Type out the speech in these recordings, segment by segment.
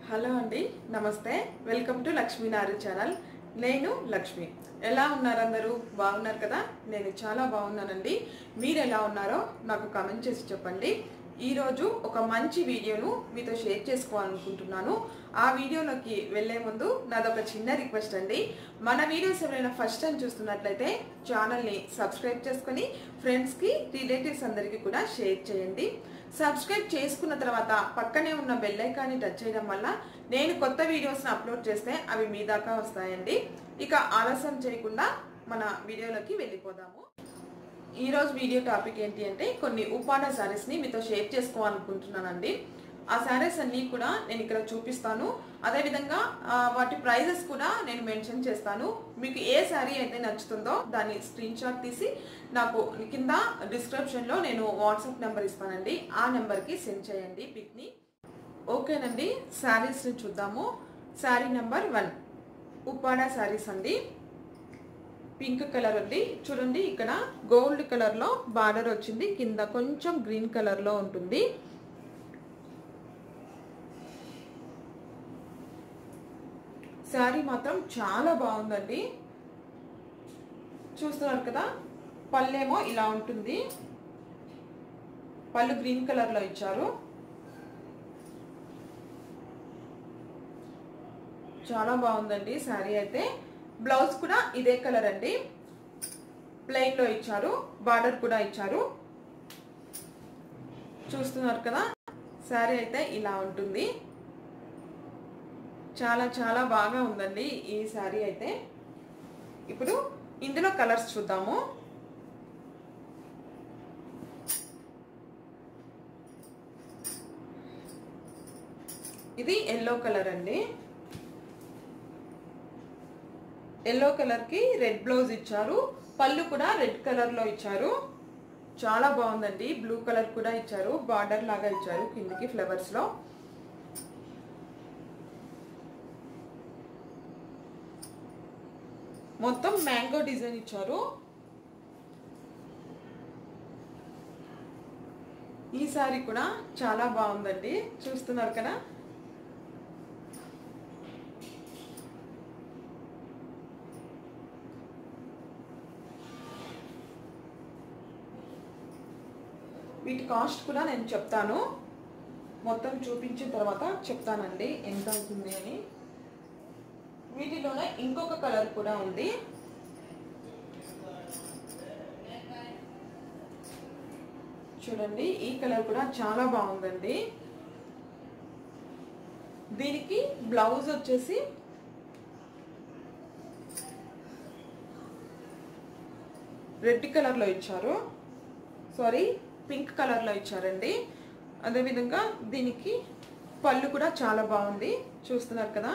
hello అండి నమస్తే welcome to Lakshminarayana channel నేను లక్ష్మి ఎలా ఉన్నారు అందరూ బాగున్నారు కదా నేను చాలా బాగున్నానండి మీరు ఎలా ఉన్నారో నాకు కామెంట్ చేసి చెప్పండి ఈరోజు ఒక మంచి వీడియోను మీతో షేర్ చేసుకోవాలనుకుంటున్నాను ఆ వీడియోలోకి వెళ్ళే ముందు నాదొక చిన్న రిక్వెస్ట్ అండి మన వీడియోస్ ఎవరైనా ఫస్ట్ టైం చూస్తున్నట్లయితే ఛానల్ని సబ్స్క్రైబ్ చేసుకొని ఫ్రెండ్స్కి రిలేటివ్స్ అందరికీ కూడా షేర్ చేయండి సబ్స్క్రైబ్ చేసుకున్న తర్వాత పక్కనే ఉన్న బెల్ ఐకాన్ని టచ్ చేయడం వల్ల నేను కొత్త వీడియోస్ని అప్లోడ్ చేస్తే అవి మీ దాకా వస్తాయండి ఇక ఆలస్యం చేయకుండా మన వీడియోలోకి వెళ్ళిపోదాము ఈరోజు వీడియో టాపిక్ ఏంటి అంటే కొన్ని ఉపాడ శారీస్ని మీతో షేర్ చేసుకోవాలనుకుంటున్నానండి ఆ శారీస్ అన్నీ కూడా నేను ఇక్కడ చూపిస్తాను అదేవిధంగా ఆ, వాటి ప్రైజెస్ కూడా నేను మెన్షన్ చేస్తాను మీకు ఏ శారీ అయితే నచ్చుతుందో దాన్ని స్క్రీన్ షాట్ తీసి నాకు కింద డిస్క్రిప్షన్లో నేను వాట్సాప్ నెంబర్ ఇస్తానండి ఆ నెంబర్కి సెండ్ చేయండి పిక్ని ఓకేనండి శారీస్ని చూద్దాము శారీ నెంబర్ వన్ ఉప్పాడ శారీస్ అండి పింక్ కలర్ ఉంది చూడండి ఇక్కడ గోల్డ్ కలర్ లో బార్డర్ వచ్చింది కింద కొంచెం గ్రీన్ కలర్ లో ఉంటుంది శారీ మాత్రం చాలా బాగుందండి చూస్తున్నారు కదా పళ్ళేమో ఇలా ఉంటుంది పళ్ళు గ్రీన్ కలర్ లో ఇచ్చారు చాలా బాగుందండి శారీ అయితే బ్లౌజ్ కూడా ఇదే కలర్ అండి ప్లెయిన్ లో ఇచ్చారు బార్డర్ కూడా ఇచ్చారు చూస్తున్నారు కదా శారీ అయితే ఇలా ఉంటుంది చాలా చాలా బాగా ఉందండి ఈ శారీ అయితే ఇప్పుడు ఇందులో కలర్స్ చూద్దాము ఇది ఎల్లో కలర్ అండి ఎల్లో కలర్ కి రెడ్ బ్లౌజ్ ఇచ్చారు పళ్ళు కూడా రెడ్ కలర్ లో ఇచ్చారు చాలా బాగుందండి బ్లూ కలర్ కూడా ఇచ్చారు బార్డర్ లాగా ఇచ్చారు కిందికి ఫ్లవర్స్ లో మొత్తం మ్యాంగో డిజైన్ ఇచ్చారు ఈ సారీ కూడా చాలా బాగుందండి చూస్తున్నారు కదా వీటి కాస్ట్ కూడా నేను చెప్తాను మొత్తం చూపించిన తర్వాత చెప్తానండి ఎంత అవుతుంది అని వీటిలోనే ఇంకొక కలర్ కూడా ఉంది చూడండి ఈ కలర్ కూడా చాలా బాగుందండి దీనికి బ్లౌజ్ వచ్చేసి రెడ్ కలర్లో ఇచ్చారు సారీ పింక్ కలర్లో ఇచ్చారండి అదేవిధంగా దీనికి పళ్ళు కూడా చాలా బాగుంది చూస్తున్నారు కదా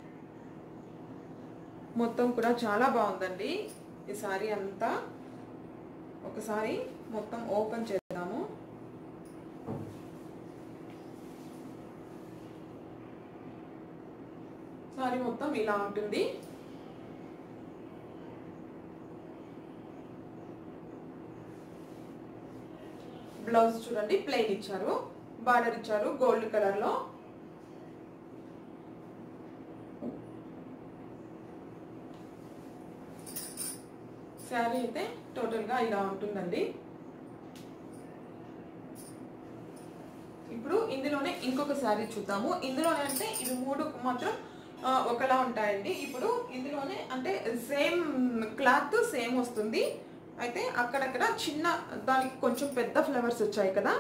మొత్తం కూడా చాలా బాగుందండి ఈ సారీ అంతా ఒకసారి మొత్తం ఓపెన్ చేద్దాము సారీ మొత్తం ఇలా ఉంటుంది బ్లౌజ్ చూడండి ప్లెయిన్ ఇచ్చారు బార్డర్ ఇచ్చారు గోల్డ్ కలర్ లో శారీ అయితే టోటల్ గా ఇలా ఉంటుందండి ఇప్పుడు ఇందులోనే ఇంకొక శారీ చూద్దాము ఇందులోనే అంటే ఇవి మూడు మాత్రం ఆ, ఒకలా ఉంటాయండి ఇప్పుడు ఇందులోనే అంటే సేమ్ క్లాత్ సేమ్ వస్తుంది అయితే అక్కడక్కడ చిన్న దానికి కొంచెం పెద్ద ఫ్లవర్స్ వచ్చాయి కదా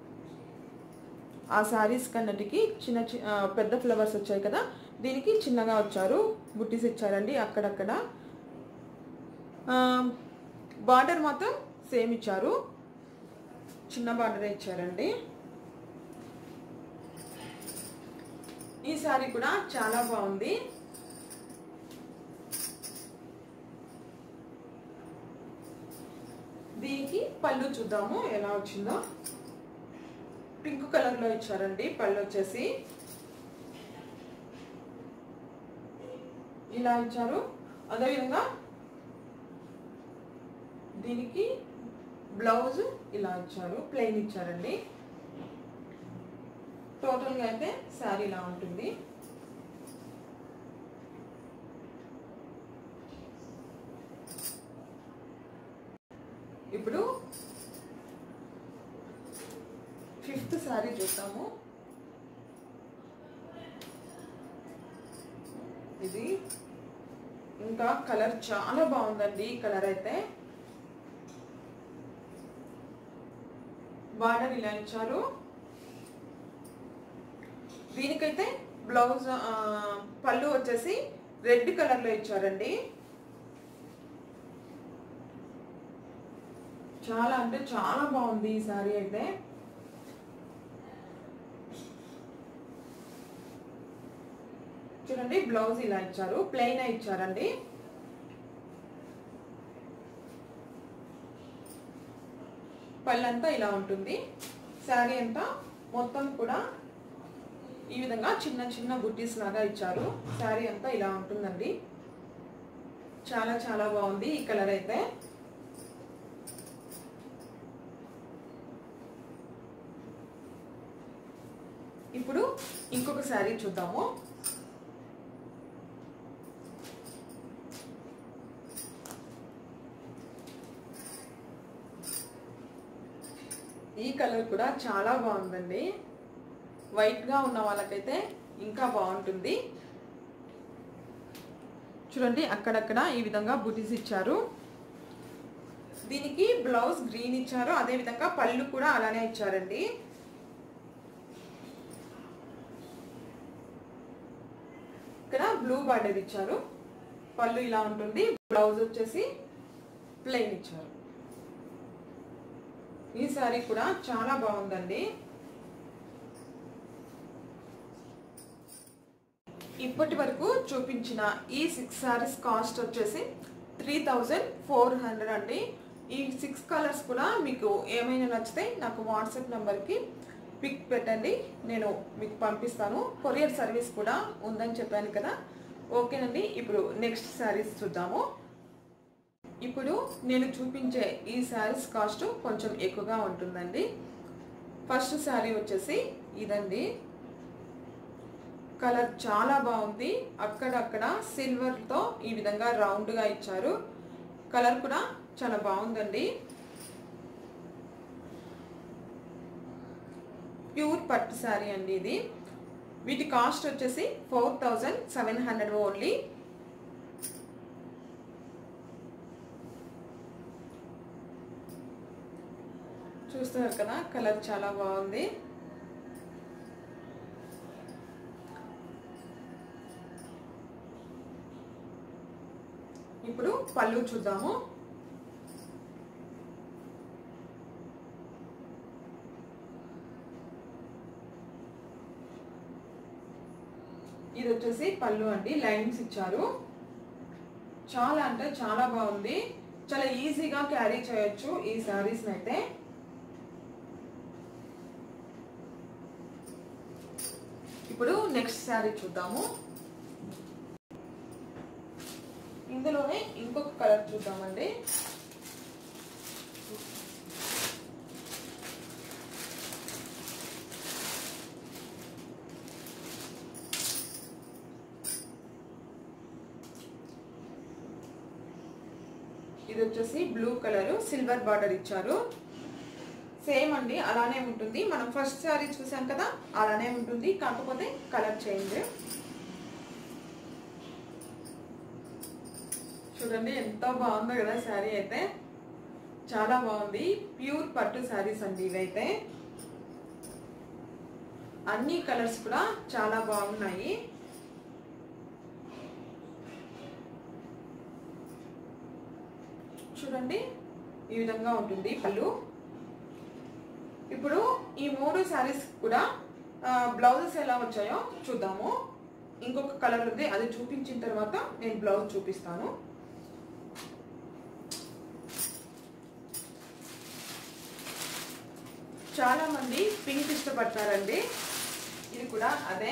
ఆ శారీస్ కన్నటికి చిన్న చి- ఆ, పెద్ద ఫ్లవర్స్ వచ్చాయి కదా దీనికి చిన్నగా వచ్చారు బుట్టీస్ ఇచ్చారండి అక్కడక్కడ బార్డర్ మాత్రం సేమ్ ఇచ్చారు చిన్న బార్డరే ఇచ్చారండి ఈ శారీ కూడా చాలా బాగుంది దీనికి పళ్ళు చూద్దాము ఎలా వచ్చిందో పింక్ కలర్ లో ఇచ్చారండి పళ్ళు వచ్చేసి ఇలా ఇచ్చారు అదేవిధంగా దీనికి బ్లౌజ్ ఇలా ఇచ్చారు ప్లెయిన్ ఇచ్చారండి టోటల్గా అయితే శారీ ఇలా ఉంటుంది ఇప్పుడు ఫిఫ్త్ శారీ చూద్దాము ఇది ఇంకా కలర్ చాలా బాగుందండి ఈ కలర్ అయితే బార్డర్ ఇలా ఇచ్చారు దీనికైతే బ్లౌజ్ ఆ, పళ్ళు వచ్చేసి రెడ్ కలర్ లో ఇచ్చారండి చాలా అంటే చాలా బాగుంది ఈ సారీ అయితే చూడండి బ్లౌజ్ ఇలా ఇచ్చారు ప్లెయిన్ ఇచ్చారండి పళ్ళంతా ఇలా ఉంటుంది శారీ అంతా మొత్తం కూడా ఈ విధంగా చిన్న చిన్న బుట్టీస్ లాగా ఇచ్చారు శారీ అంతా ఇలా ఉంటుందండి చాలా చాలా బాగుంది ఈ కలర్ అయితే ఇప్పుడు ఇంకొక శారీ చూద్దాము ఈ కలర్ కూడా చాలా బాగుందండి వైట్గా ఉన్న వాళ్ళకైతే ఇంకా బాగుంటుంది చూడండి అక్కడక్కడ ఈ విధంగా బుటీస్ ఇచ్చారు దీనికి బ్లౌజ్ గ్రీన్ ఇచ్చారు అదే విధంగా పళ్ళు కూడా అలానే ఇచ్చారండి ఇక్కడ బ్లూ బార్డర్ ఇచ్చారు పళ్ళు ఇలా ఉంటుంది బ్లౌజ్ వచ్చేసి ప్లెయిన్ ఇచ్చారు ఈ సారీ కూడా చాలా బాగుందండి ఇప్పటి వరకు చూపించిన ఈ సిక్స్ సారీస్ కాస్ట్ వచ్చేసి త్రీ థౌజండ్ ఫోర్ హండ్రెడ్ అండి ఈ సిక్స్ కలర్స్ కూడా మీకు ఏమైనా నచ్చితే నాకు వాట్సాప్ నెంబర్కి పిక్ పెట్టండి నేను మీకు పంపిస్తాను కొరియర్ సర్వీస్ కూడా ఉందని చెప్పాను కదా ఓకేనండి ఇప్పుడు నెక్స్ట్ శారీస్ చూద్దాము ఇప్పుడు నేను చూపించే ఈ శారీస్ కాస్ట్ కొంచెం ఎక్కువగా ఉంటుందండి ఫస్ట్ శారీ వచ్చేసి ఇదండి కలర్ చాలా బాగుంది అక్కడక్కడ సిల్వర్తో ఈ విధంగా రౌండ్గా ఇచ్చారు కలర్ కూడా చాలా బాగుందండి ప్యూర్ పట్టు శారీ అండి ఇది వీటి కాస్ట్ వచ్చేసి four thousand seven hundred only చూస్తున్నారు కదా కలర్ చాలా బాగుంది ఇప్పుడు పళ్ళు చూద్దాము ఇది వచ్చేసి పళ్ళు అండి లైన్స్ ఇచ్చారు చాలా అంటే చాలా బాగుంది చాలా ఈజీగా క్యారీ చేయొచ్చు ఈ శారీస్ అయితే ఇప్పుడు నెక్స్ట్ శారీ చూద్దాము ఇందులోనే ఇంకొక కలర్ చూద్దామండి ఇది వచ్చేసి బ్లూ కలర్ సిల్వర్ బార్డర్ ఇచ్చారు సేమ్ అండి అలానే ఉంటుంది మనం ఫస్ట్ శారీ చూసాం కదా అలానే ఉంటుంది కాకపోతే కలర్ చేంజ్ చూడండి ఎంత బాగుందో కదా శారీ అయితే చాలా బాగుంది ప్యూర్ పట్టు శారీస్ అండి ఇవైతే అన్ని కలర్స్ కూడా చాలా బాగున్నాయి చూడండి ఈ విధంగా ఉంటుంది పళ్ళు ఇప్పుడు ఈ మూడు శారీస్ కూడా బ్లౌజెస్ ఎలా వచ్చాయో చూద్దాము ఇంకొక కలర్ ఉంది అది చూపించిన తర్వాత నేను బ్లౌజ్ చూపిస్తాను చాలా మంది పింక్ ఇష్టపడతారండి ఇది కూడా అదే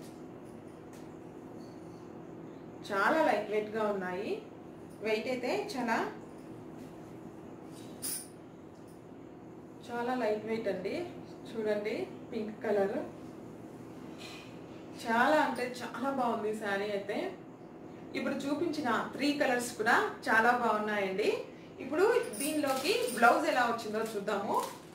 చాలా లైట్ వెయిట్ గా ఉన్నాయి వెయిట్ అయితే చాలా చాలా లైట్ వెయిట్ అండి చూడండి పింక్ కలర్ చాలా అంటే చాలా బాగుంది శారీ అయితే ఇప్పుడు చూపించిన త్రీ కలర్స్ కూడా చాలా బాగున్నాయండి ఇప్పుడు దీనిలోకి బ్లౌజ్ ఎలా వచ్చిందో చూద్దాము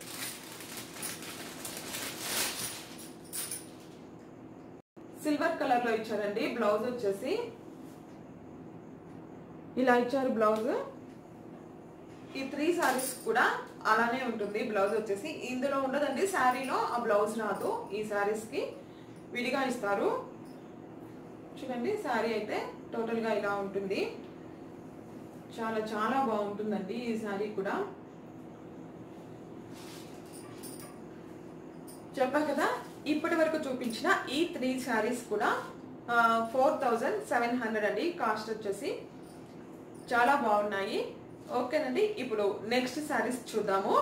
సిల్వర్ కలర్ లో ఇచ్చారండి బ్లౌజ్ వచ్చేసి ఇలా ఇచ్చారు బ్లౌజ్ ఈ త్రీ సారీస్ కూడా అలానే ఉంటుంది బ్లౌజ్ వచ్చేసి ఇందులో ఉండదండి శారీలో ఆ బ్లౌజ్ రాదు ఈ సారీస్ కి విడిగా ఇస్తారు చూడండి శారీ అయితే టోటల్ గా ఇలా ఉంటుంది చాలా చాలా బాగుంటుందండి ఈ శారీ కూడా చెప్పా కదా ఇప్పటి వరకు చూపించిన ఈ త్రీ శారీస్ కూడా ఫోర్ థౌజండ్ సెవెన్ హండ్రెడ్ అండి కాస్ట్ వచ్చేసి చాలా బాగున్నాయి ఓకేనండి ఇప్పుడు నెక్స్ట్ శారీస్ చూద్దాము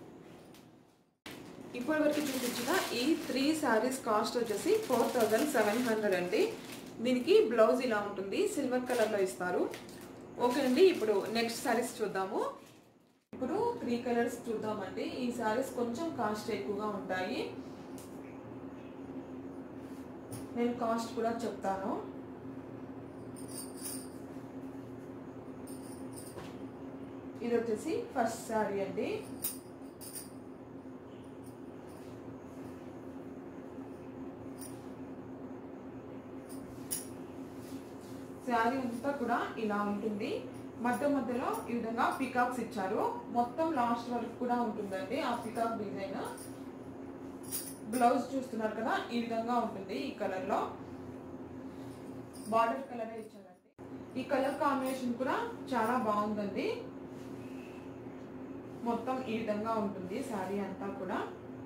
ఇప్పటి వరకు చూపించిన ఈ త్రీ శారీస్ కాస్ట్ వచ్చేసి ఫోర్ థౌజండ్ సెవెన్ హండ్రెడ్ అండి దీనికి బ్లౌజ్ ఇలా ఉంటుంది సిల్వర్ కలర్లో ఇస్తారు ఓకేనండి ఇప్పుడు నెక్స్ట్ శారీస్ చూద్దాము ఇప్పుడు త్రీ కలర్స్ చూద్దామండి ఈ శారీస్ కొంచెం కాస్ట్ ఎక్కువగా ఉంటాయి నేను కాస్ట్ కూడా చెప్తాను ఇది వచ్చేసి ఫస్ట్ శారీ అండి శారీ అంతా కూడా ఇలా ఉంటుంది మధ్య మధ్యలో ఈ విధంగా పికాక్స్ ఇచ్చారు మొత్తం లాస్ట్ వరకు కూడా ఉంటుందండి ఆ పికాక్ డిజైన్ బ్లౌజ్ చూస్తున్నారు కదా ఈ విధంగా ఉంటుంది ఈ కలర్ లో బార్డర్ కలర్ ఇచ్చారండి ఈ కలర్ కాంబినేషన్ కూడా చాలా బాగుందండి మొత్తం ఈ విధంగా ఉంటుంది శారీ అంతా కూడా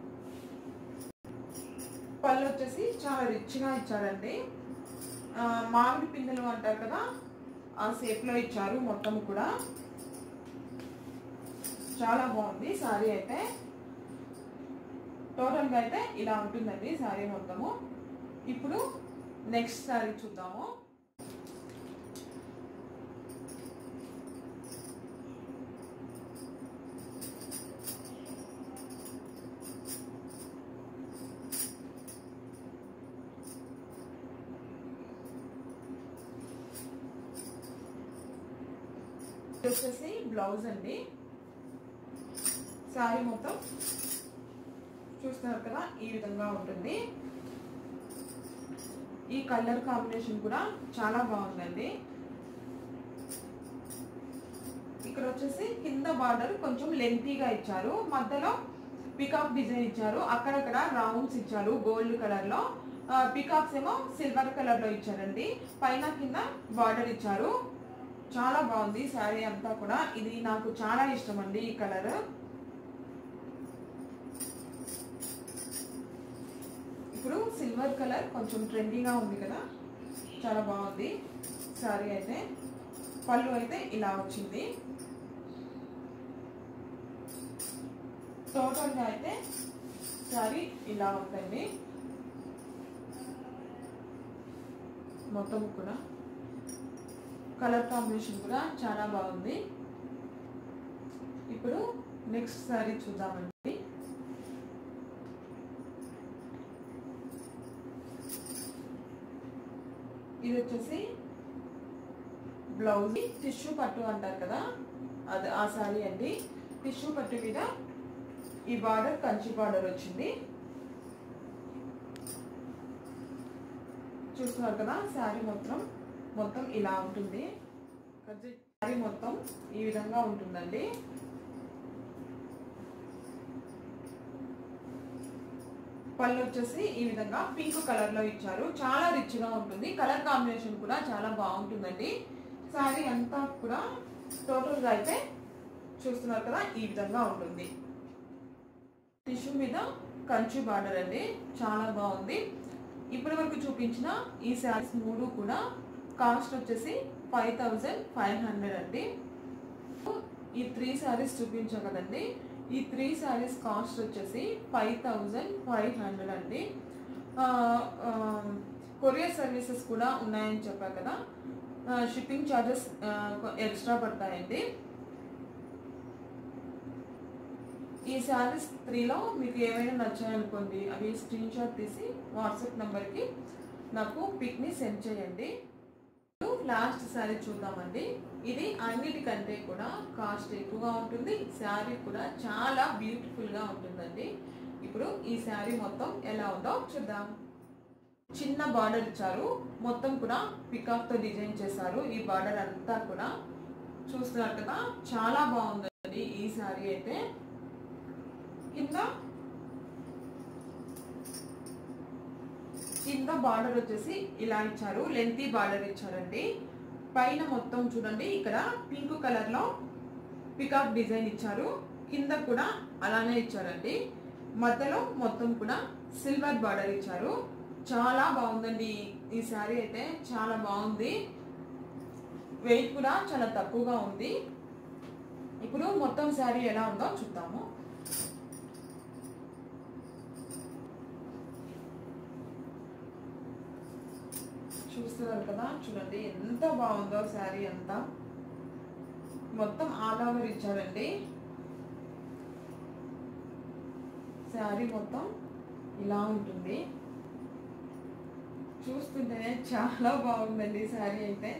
పళ్ళు వచ్చేసి చాలా రిచ్ గా ఇచ్చారండి మామిడి పిందెలు అంటారు కదా ఆ షేప్ లో ఇచ్చారు మొత్తం కూడా చాలా బాగుంది శారీ అయితే టోటల్ గా అయితే ఇలా ఉంటుందండి శారీ మొత్తము ఇప్పుడు నెక్స్ట్ శారీ చూద్దాము వచ్చేసి బ్లౌజ్ అండి శారీ మొత్తం చూస్తున్నారు కదా ఈ విధంగా ఉంటుంది ఈ కలర్ కాంబినేషన్ కూడా చాలా బాగుందండి ఇక్కడ వచ్చేసి కింద బార్డర్ కొంచెం లెంతీగా ఇచ్చారు మధ్యలో పికాక్ డిజైన్ ఇచ్చారు అక్కడక్కడ రౌండ్స్ ఇచ్చారు గోల్డ్ కలర్ లో పికాక్స్ ఏమో సిల్వర్ కలర్ లో ఇచ్చారండి పైన కింద బార్డర్ ఇచ్చారు చాలా బాగుంది శారీ అంతా కూడా ఇది నాకు చాలా ఇష్టం అండి ఈ కలర్ ఇప్పుడు సిల్వర్ కలర్ కొంచెం ట్రెండీగా ఉంది కదా చాలా బాగుంది శారీ అయితే పళ్ళు అయితే ఇలా వచ్చింది టోటల్గా అయితే శారీ ఇలా ఉందండి మొత్తం కూడా కలర్ కాంబినేషన్ కూడా చాలా బాగుంది ఇప్పుడు నెక్స్ట్ శారీ చూద్దామండి ఇది వచ్చేసి బ్లౌజ్ టిష్యూ పట్టు అంటారు కదా అది ఆ శారీ అండి టిష్యూ పట్టు మీద ఈ బార్డర్ కంచి బార్డర్ వచ్చింది చూస్తున్నారు కదా శారీ మొత్తం మొత్తం ఇలా ఉంటుంది శారీ మొత్తం ఈ విధంగా ఉంటుందండి పళ్ళు వచ్చేసి ఈ విధంగా పింక్ కలర్ లో ఇచ్చారు చాలా రిచ్ గా ఉంటుంది కలర్ కాంబినేషన్ కూడా చాలా బాగుంటుందండి శారీ అంతా కూడా టోటల్ గా అయితే చూస్తున్నారు కదా ఈ విధంగా ఉంటుంది టిష్యూ మీద కంచి బార్డర్ అండి చాలా బాగుంది ఇప్పటి వరకు చూపించిన ఈ శారీస్ మూడు కూడా కాస్ట్ వచ్చేసి ఫైవ్ థౌజండ్ ఫైవ్ హండ్రెడ్ అండి ఈ త్రీ శారీస్ చూపించా కదండి ఈ త్రీ శారీస్ కాస్ట్ వచ్చేసి ఫైవ్ థౌజండ్ ఫైవ్ హండ్రెడ్ అండి కొరియర్ సర్వీసెస్ కూడా ఉన్నాయని చెప్పా కదా షిప్పింగ్ ఛార్జెస్ ఎక్స్ట్రా పడతాయండి ఈ శారీస్ త్రీలో మీకు ఏమైనా నచ్చాయనుకోండి అవి స్క్రీన్ షాట్ తీసి వాట్సాప్ నెంబర్కి నాకు పిక్ని సెండ్ చేయండి లాస్ట్ శారీ చూద్దామండి ఇది అన్నిటికంటే కూడా కాస్ట్ ఎక్కువగా ఉంటుంది శారీ కూడా చాలా బ్యూటిఫుల్ గా ఉంటుందండి ఇప్పుడు ఈ శారీ మొత్తం ఎలా ఉందో చూద్దాం చిన్న బార్డర్ ఇచ్చారు మొత్తం కూడా పికాక్ తో డిజైన్ చేశారు ఈ బార్డర్ అంతా కూడా చూస్తున్నారు కదా చాలా బాగుందండి ఈ శారీ అయితే కింద కింద బార్డర్ వచ్చేసి ఇలా ఇచ్చారు లెంతీ బార్డర్ ఇచ్చారండి పైన మొత్తం చూడండి ఇక్కడ పింక్ కలర్ లో పికాక్ డిజైన్ ఇచ్చారు కింద కూడా అలానే ఇచ్చారండి మధ్యలో మొత్తం కూడా సిల్వర్ బార్డర్ ఇచ్చారు చాలా బాగుందండి ఈ శారీ అయితే చాలా బాగుంది వెయిట్ కూడా చాలా తక్కువగా ఉంది ఇప్పుడు మొత్తం శారీ ఎలా ఉందో చూద్దాము చూస్తున్నారు కదా చూడండి ఎంత బాగుందో శారీ అంతా మొత్తం ఆల్ ఓవర్ ఇచ్చారండి శారీ మొత్తం ఇలా ఉంటుంది చూస్తుంటేనే చాలా బాగుందండి శారీ అయితే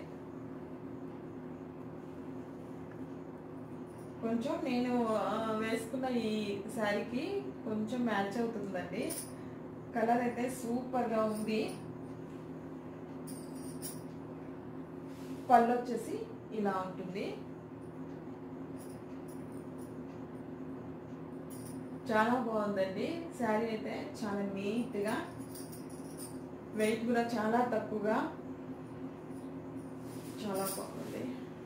కొంచెం నేను ఆ, వేసుకున్న ఈ శారీకి కొంచెం మ్యాచ్ అవుతుందండి కలర్ అయితే సూపర్గా ఉంది పళ్ళు వచ్చేసి ఇలా ఉంటుంది చాలా బాగుందండి శారీ అయితే చాలా నీట్గా వెయిట్ కూడా చాలా తక్కువగా చాలా బాగుంది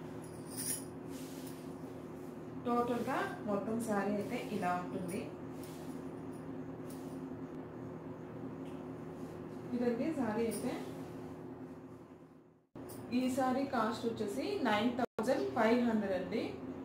టోటల్గా మొత్తం శారీ అయితే ఇలా ఉంటుంది ఇదండి శారీ అయితే ఈ శారీ కాస్ట్ వచ్చేసి నైన్ థౌజండ్ ఫైవ్ హండ్రెడ్ అండి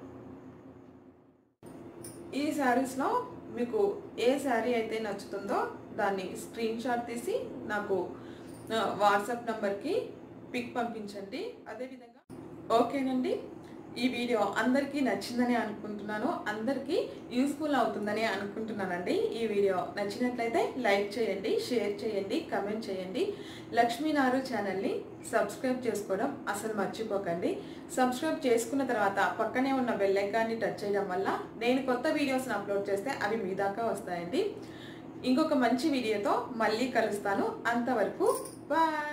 ఈ శారీస్లో మీకు ఏ శారీ అయితే నచ్చుతుందో దాన్ని స్క్రీన్ షాట్ తీసి నాకు ఆ, వాట్సాప్ నంబర్కి పిక్ పంపించండి అదేవిధంగా ఓకేనండి ఈ వీడియో అందరికీ నచ్చిందని అనుకుంటున్నాను అందరికీ యూస్ఫుల్ అవుతుందని అనుకుంటున్నానండి ఈ వీడియో నచ్చినట్లయితే లైక్ చేయండి షేర్ చేయండి కమెంట్ చేయండి లక్ష్మీనారు ఛానల్ని సబ్స్క్రైబ్ చేసుకోవడం అసలు మర్చిపోకండి సబ్స్క్రైబ్ చేసుకున్న తర్వాత పక్కనే ఉన్న బెల్ ఐకాన్ని టచ్ చేయడం వల్ల నేను కొత్త వీడియోస్ని అప్లోడ్ చేస్తే అవి మీ దాకా వస్తాయండి ఇంకొక మంచి వీడియోతో మళ్ళీ కలుస్తాను అంతవరకు బాయ్